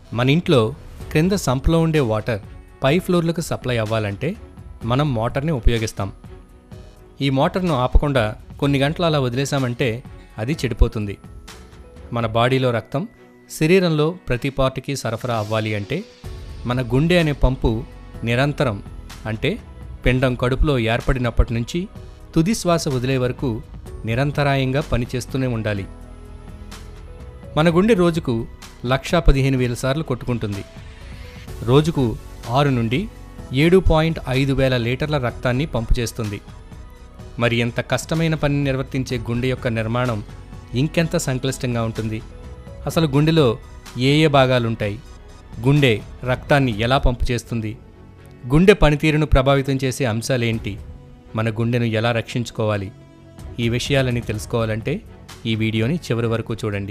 మన ఇంట్లో క్రింద సంప్లో ఉండే వాటర్ పై ఫ్లోర్లకు సప్లై అవ్వాలంటే మనం మోటార్ని ఉపయోగిస్తాం ఈ మోటార్ను ఆపకుండా కొన్ని గంటలు అలా వదిలేసామంటే అది చెడిపోతుంది మన బాడీలో రక్తం శరీరంలో ప్రతి పార్ట్కి సరఫరా అవ్వాలి అంటే మన గుండె అనే పంపు నిరంతరం అంటే పిండం కడుపులో ఏర్పడినప్పటి నుంచి తుది శ్వాస వదిలే వరకు నిరంతరాయంగా పనిచేస్తూనే ఉండాలి మన గుండె రోజుకు లక్షా పదిహేను వేల సార్లు కొట్టుకుంటుంది రోజుకు ఆరు నుండి ఏడు పాయింట్ ఐదు వేల లీటర్ల రక్తాన్ని పంపు చేస్తుంది మరి ఎంత కష్టమైన పని నిర్వర్తించే గుండె యొక్క నిర్మాణం ఇంకెంత సంక్లిష్టంగా ఉంటుంది అసలు గుండెలో ఏ ఏ భాగాలుంటాయి గుండె రక్తాన్ని ఎలా పంపు చేస్తుంది గుండె పనితీరును ప్రభావితం చేసే అంశాలేంటి మన గుండెను ఎలా రక్షించుకోవాలి ఈ విషయాలని తెలుసుకోవాలంటే ఈ వీడియోని చివరి వరకు చూడండి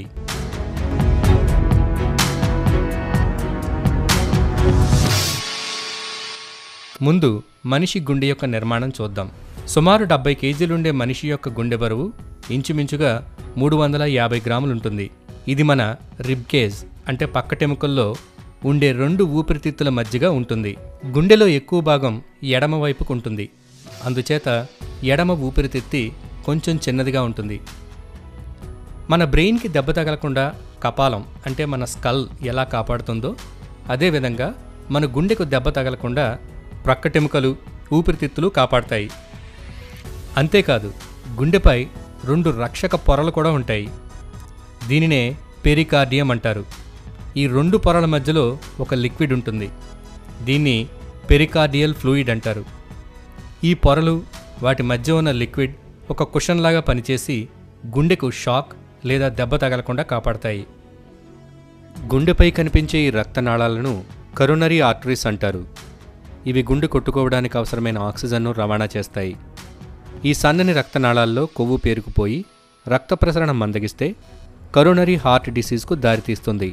ముందు మనిషి గుండె యొక్క నిర్మాణం చూద్దాం సుమారు డెబ్బై కేజీలుండే మనిషి యొక్క గుండె బరువు ఇంచుమించుగా మూడు వందల యాభై గ్రాములుంటుంది ఇది మన రిబ్కేజ్ అంటే పక్కటెముకల్లో ఉండే రెండు ఊపిరితిత్తుల మధ్యగా ఉంటుంది గుండెలో ఎక్కువ భాగం ఎడమ వైపుకు ఉంటుంది అందుచేత ఎడమ ఊపిరితిత్తి కొంచెం చిన్నదిగా ఉంటుంది మన బ్రెయిన్కి దెబ్బ తగలకుండా కపాలం అంటే మన స్కల్ ఎలా కాపాడుతుందో అదేవిధంగా మన గుండెకు దెబ్బ తగలకుండా ప్రక్కటెముకలు ఊపిరితిత్తులు కాపాడతాయి అంతేకాదు గుండెపై రెండు రక్షక పొరలు కూడా ఉంటాయి దీనినే పెరికార్డియం అంటారు ఈ రెండు పొరల మధ్యలో ఒక లిక్విడ్ ఉంటుంది దీన్ని పెరికార్డియల్ ఫ్లూయిడ్ అంటారు ఈ పొరలు వాటి మధ్య ఉన్న లిక్విడ్ ఒక కుషన్లాగా పనిచేసి గుండెకు షాక్ లేదా దెబ్బ తగలకుండా కాపాడతాయి గుండెపై కనిపించే ఈ రక్తనాళాలను కరోనరీ ఆర్టరీస్ అంటారు ఇవి గుండె కొట్టుకోవడానికి అవసరమైన ఆక్సిజన్ను రవాణా చేస్తాయి ఈ సన్నని రక్తనాళాల్లో కొవ్వు పేరుకుపోయి రక్త ప్రసరణ మందగిస్తే కరోనరీ హార్ట్ డిసీజ్కు దారితీస్తుంది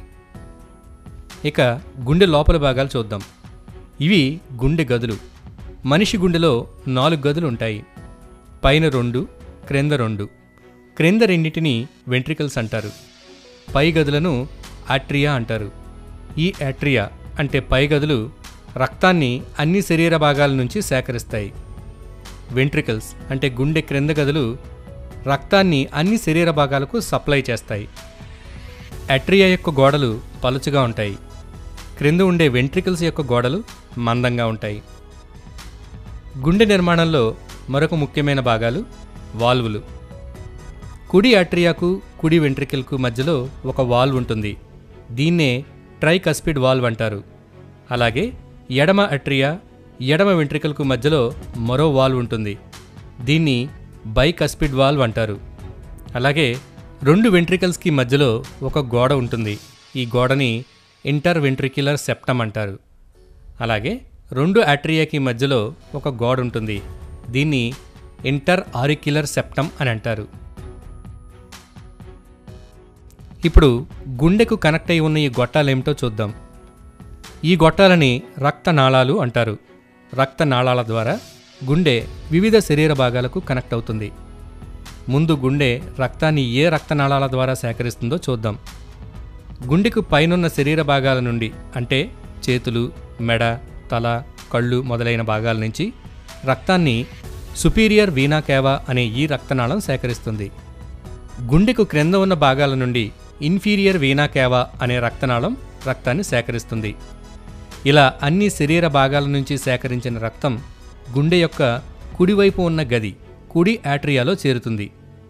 ఇక గుండె లోపల భాగాలు చూద్దాం ఇవి గుండె గదులు మనిషి గుండెలో నాలుగు గదులు ఉంటాయి పైన రెండు క్రింద రెండు క్రింద రెండింటిని వెంట్రికల్స్ అంటారు పై గదులను ఆట్రియా అంటారు ఈ యాట్రియా అంటే పై గదులు రక్తాన్ని అన్ని శరీర భాగాల నుంచి సేకరిస్తాయి వెంట్రికల్స్ అంటే గుండె క్రింద గదులు రక్తాన్ని అన్ని శరీర భాగాలకు సప్లై చేస్తాయి అట్రియా యొక్క గోడలు పలుచగా ఉంటాయి క్రింద ఉండే వెంట్రికల్స్ యొక్క గోడలు మందంగా ఉంటాయి గుండె నిర్మాణంలో మరొక ముఖ్యమైన భాగాలు వాల్వులు కుడి అట్రియాకు కుడి వెంట్రికల్కు మధ్యలో ఒక వాల్వ్ ఉంటుంది దీన్నే ట్రైకస్పిడ్ వాల్వ్ అంటారు అలాగే ఎడమ అట్రియా ఎడమ వెంట్రికల్కు మధ్యలో మరో వాల్వ్ ఉంటుంది దీన్ని బైకస్పిడ్ వాల్వ్ అంటారు అలాగే రెండు వెంట్రికల్స్కి మధ్యలో ఒక గోడ ఉంటుంది ఈ గోడని ఇంటర్ వెంట్రిక్యులర్ సెప్టమ్ అంటారు అలాగే రెండు ఆట్రియాకి మధ్యలో ఒక గోడ ఉంటుంది దీన్ని ఇంటర్ ఆరిక్యులర్ సెప్టమ్ అని అంటారు ఇప్పుడు గుండెకు కనెక్ట్ అయి ఉన్న ఈ గొట్టాలేమిటో చూద్దాం ఈ గొట్టాలని రక్తనాళాలు అంటారు రక్తనాళాల ద్వారా గుండె వివిధ శరీర భాగాలకు కనెక్ట్ అవుతుంది ముందు గుండె రక్తాన్ని ఏ రక్తనాళాల ద్వారా సేకరిస్తుందో చూద్దాం గుండెకు పైనున్న శరీర భాగాల నుండి అంటే చేతులు మెడ తల కళ్ళు మొదలైన భాగాల నుంచి రక్తాన్ని సుపీరియర్ వీనా కేవా అనే ఈ రక్తనాళం సేకరిస్తుంది గుండెకు క్రింద ఉన్న భాగాల నుండి ఇన్ఫీరియర్ వీనా కేవా అనే రక్తనాళం రక్తాన్ని సేకరిస్తుంది ఇలా అన్ని శరీర భాగాల నుంచి సేకరించిన రక్తం గుండె యొక్క కుడివైపు ఉన్న గది కుడి యాట్రియాలో చేరుతుంది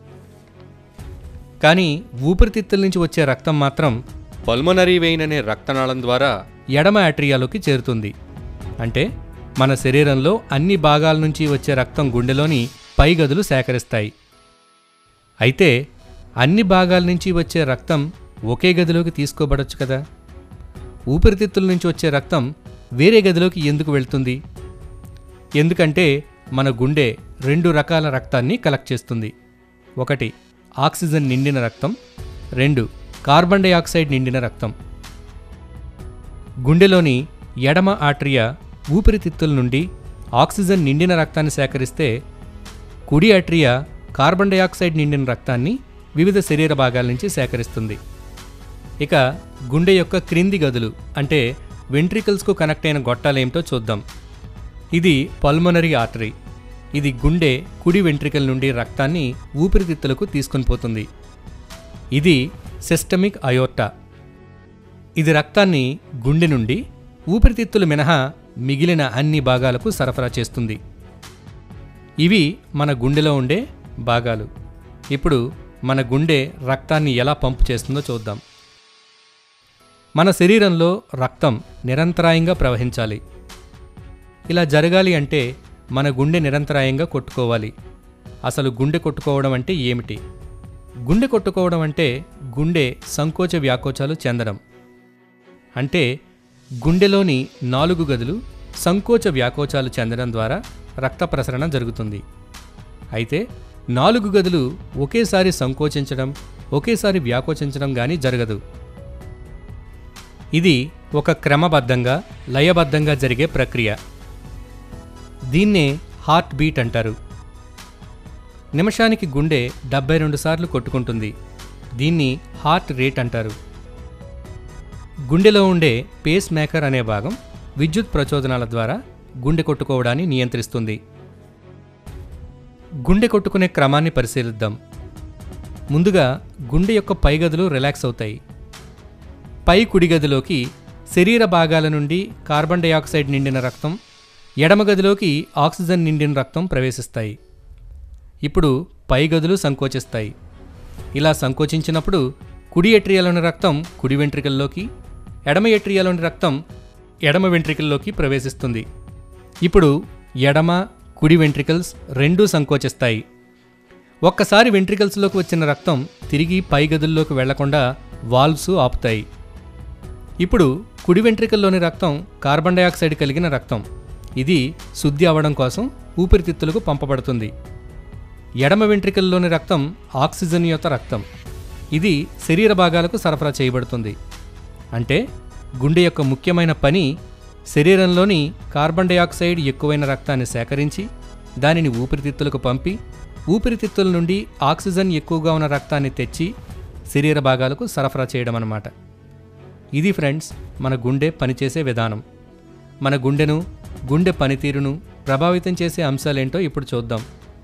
కానీ ఊపిరితిత్తుల నుంచి వచ్చే రక్తం మాత్రం పల్మనరీ వెయిన్ అనే రక్తనాళం ద్వారా ఎడమ యాట్రియాలోకి చేరుతుంది అంటే మన శరీరంలో అన్ని భాగాల నుంచి వచ్చే రక్తం గుండెలోని పై గదులు సేకరిస్తాయి అయితే అన్ని భాగాల నుంచి వచ్చే రక్తం ఒకే గదిలోకి తీసుకోబడొచ్చు కదా ఊపిరితిత్తుల నుంచి వచ్చే రక్తం వేరే గదిలోకి ఎందుకు వెళ్తుంది ఎందుకంటే మన గుండె రెండు రకాల రక్తాన్ని కలెక్ట్ చేస్తుంది ఒకటి ఆక్సిజన్ నిండిన రక్తం రెండు కార్బన్ డయాక్సైడ్ నిండిన రక్తం గుండెలోని ఎడమ ఆట్రియా ఊపిరితిత్తుల నుండి ఆక్సిజన్ నిండిన రక్తాన్ని సేకరిస్తే కుడి ఆట్రియా కార్బన్ డయాక్సైడ్ నిండిన రక్తాన్ని వివిధ శరీర భాగాల నుంచి సేకరిస్తుంది ఇక గుండె యొక్క క్రింది గదులు అంటే వెంట్రికల్స్కు కనెక్ట్ అయిన గొట్టాలేమిటో చూద్దాం ఇది పల్మనరీ ఆర్టరీ ఇది గుండె కుడి వెంట్రికల్ నుండి రక్తాన్ని ఊపిరితిత్తులకు తీసుకొని పోతుంది ఇది సిస్టమిక్ అయోర్టా ఇది రక్తాన్ని గుండె నుండి ఊపిరితిత్తులు మినహా మిగిలిన అన్ని భాగాలకు సరఫరా చేస్తుంది ఇవి మన గుండెలో ఉండే భాగాలు ఇప్పుడు మన గుండె రక్తాన్ని ఎలా పంపు చేస్తుందో చూద్దాం మన శరీరంలో రక్తం నిరంతరాయంగా ప్రవహించాలి ఇలా జరగాలి అంటే మన గుండె నిరంతరాయంగా కొట్టుకోవాలి అసలు గుండె కొట్టుకోవడం అంటే ఏమిటి గుండె కొట్టుకోవడం అంటే గుండె సంకోచ వ్యాకోచాలు చెందడం అంటే గుండెలోని నాలుగు గదులు సంకోచ వ్యాకోచాలు చెందడం ద్వారా రక్త ప్రసరణ జరుగుతుంది అయితే నాలుగు గదులు ఒకేసారి సంకోచించడం ఒకేసారి వ్యాకోచించడం కానీ జరగదు ఇది ఒక క్రమబద్ధంగా లయబద్ధంగా జరిగే ప్రక్రియ దీన్నే హార్ట్ బీట్ అంటారు నిమిషానికి గుండె డెబ్బై రెండు సార్లు కొట్టుకుంటుంది దీన్ని హార్ట్ రేట్ అంటారు గుండెలో ఉండే పేస్ మేకర్ అనే భాగం విద్యుత్ ప్రచోదనాల ద్వారా గుండె కొట్టుకోవడాన్ని నియంత్రిస్తుంది గుండె కొట్టుకునే క్రమాన్ని పరిశీలిద్దాం ముందుగా గుండె యొక్క పై గదులు రిలాక్స్ అవుతాయి పై కుడి గదిలోకి శరీర భాగాల నుండి కార్బన్ డయాక్సైడ్ నిండిన రక్తం ఎడమ గదిలోకి ఆక్సిజన్ నిండిన రక్తం ప్రవేశిస్తాయి ఇప్పుడు పై గదులు సంకోచిస్తాయి ఇలా సంకోచించినప్పుడు కుడి ఎట్రియాలోని రక్తం కుడి వెంట్రికల్లోకి ఎడమ ఎట్రియాలోని రక్తం ఎడమ వెంట్రికల్లోకి ప్రవేశిస్తుంది ఇప్పుడు ఎడమ కుడి వెంట్రికల్స్ రెండూ సంకోచిస్తాయి ఒక్కసారి వెంట్రికల్స్లోకి వచ్చిన రక్తం తిరిగి పై గదుల్లోకి వెళ్లకుండా వాల్వ్స్ ఆపుతాయి ఇప్పుడు కుడి వెంట్రికల్లోని రక్తం కార్బన్ డయాక్సైడ్ కలిగిన రక్తం ఇది శుద్ధి అవ్వడం కోసం ఊపిరితిత్తులకు పంపబడుతుంది ఎడమ వెంట్రికల్లోని రక్తం ఆక్సిజన్ యొక్క రక్తం ఇది శరీర భాగాలకు సరఫరా చేయబడుతుంది అంటే గుండె యొక్క ముఖ్యమైన పని శరీరంలోని కార్బన్ డయాక్సైడ్ ఎక్కువైన రక్తాన్ని సేకరించి దానిని ఊపిరితిత్తులకు పంపి ఊపిరితిత్తుల నుండి ఆక్సిజన్ ఎక్కువగా ఉన్న రక్తాన్ని తెచ్చి శరీర భాగాలకు సరఫరా చేయడం అన్నమాట ఇది ఫ్రెండ్స్ మన గుండె పనిచేసే విధానం మన గుండెను గుండె పనితీరును ప్రభావితం చేసే అంశాలేంటో ఇప్పుడు చూద్దాం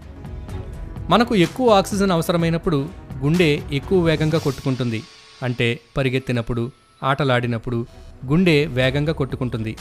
మనకు ఎక్కువ ఆక్సిజన్ అవసరమైనప్పుడు గుండె ఎక్కువ వేగంగా కొట్టుకుంటుంది అంటే పరిగెత్తినప్పుడు ఆటలాడినప్పుడు గుండె వేగంగా కొట్టుకుంటుంది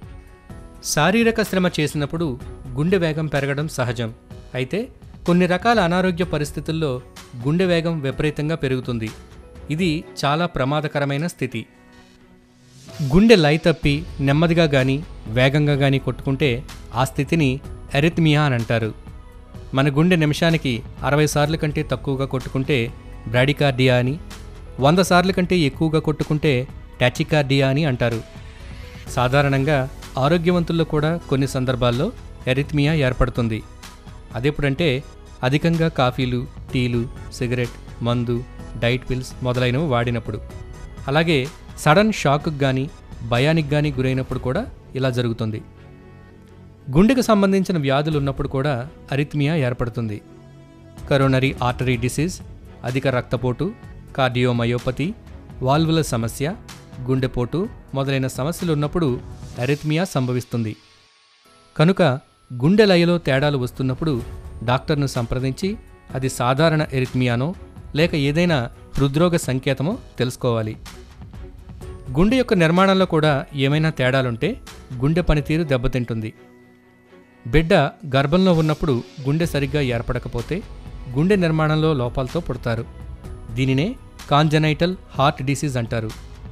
శారీరక శ్రమ చేసినప్పుడు గుండె వేగం పెరగడం సహజం అయితే కొన్ని రకాల అనారోగ్య పరిస్థితుల్లో గుండె వేగం విపరీతంగా పెరుగుతుంది ఇది చాలా ప్రమాదకరమైన స్థితి గుండె లయ తప్పి నెమ్మదిగా కానీ వేగంగా కానీ కొట్టుకుంటే ఆ స్థితిని ఎరిత్మియా అని అంటారు మన గుండె నిమిషానికి అరవై సార్ల కంటే తక్కువగా కొట్టుకుంటే బ్రాడికార్డియా అని వంద సార్ల కంటే ఎక్కువగా కొట్టుకుంటే టాచికార్డియా అని అంటారు సాధారణంగా ఆరోగ్యవంతుల్లో కూడా కొన్ని సందర్భాల్లో ఎరిత్మియా ఏర్పడుతుంది అదెప్పుడంటే అధికంగా కాఫీలు టీలు సిగరెట్ మందు డైట్ పిల్స్ మొదలైనవి వాడినప్పుడు అలాగే సడన్ షాక్కి కానీ భయానికి కానీ గురైనప్పుడు కూడా ఇలా జరుగుతుంది గుండెకు సంబంధించిన వ్యాధులు ఉన్నప్పుడు కూడా అరిత్మియా ఏర్పడుతుంది కరోనరీ ఆర్టరీ డిసీజ్ అధిక రక్తపోటు కార్డియోమయోపతి వాల్వుల సమస్య గుండెపోటు మొదలైన సమస్యలు ఉన్నప్పుడు అరిత్మియా సంభవిస్తుంది కనుక గుండె లయలో తేడాలు వస్తున్నప్పుడు డాక్టర్ను సంప్రదించి అది సాధారణ ఎరిత్మియానో లేక ఏదైనా హృద్రోగ సంకేతమో తెలుసుకోవాలి గుండె యొక్క నిర్మాణంలో కూడా ఏమైనా తేడాలుంటే గుండె పనితీరు దెబ్బతింటుంది బిడ్డ గర్భంలో ఉన్నప్పుడు గుండె సరిగ్గా ఏర్పడకపోతే గుండె నిర్మాణంలో లోపాలతో పుడతారు దీనినే కాంజనైటల్ హార్ట్ డిసీజ్ అంటారు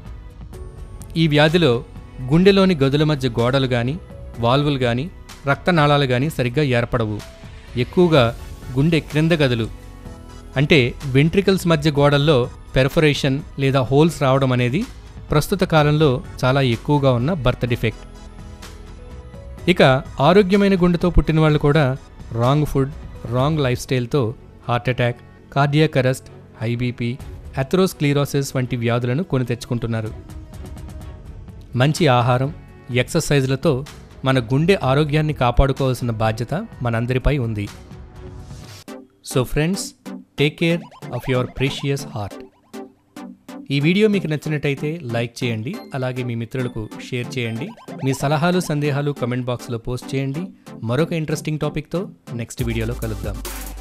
ఈ వ్యాధిలో గుండెలోని గదుల మధ్య గోడలు కానీ వాల్వులు కానీ రక్తనాళాలు కానీ సరిగ్గా ఏర్పడవు ఎక్కువగా గుండె క్రింద గదులు అంటే వెంట్రికల్స్ మధ్య గోడల్లో పెర్ఫొరేషన్ లేదా హోల్స్ రావడం అనేది ప్రస్తుత కాలంలో చాలా ఎక్కువగా ఉన్న బర్త్ డిఫెక్ట్ ఇక ఆరోగ్యమైన గుండెతో పుట్టిన వాళ్ళు కూడా రాంగ్ ఫుడ్ రాంగ్ లైఫ్ స్టైల్తో heart attack cardiac arrest high BP atherosclerosis వంటి వ్యాధులను కొని తెచ్చుకుంటున్నారు మంచి ఆహారం ఎక్సర్సైజ్లతో మన గుండె ఆరోగ్యాన్ని కాపాడుకోవాల్సిన బాధ్యత మనందరిపై ఉంది so friends take care of your precious heart ఈ వీడియో మీకు నచ్చినట్టయితే లైక్ చేయండి అలాగే మీ మిత్రులకు షేర్ చేయండి మీ సలహాలు సందేహాలు కమెంట్ బాక్స్లో పోస్ట్ చేయండి మరొక ఇంట్రెస్టింగ్ టాపిక్తో నెక్స్ట్ వీడియోలో కలుద్దాం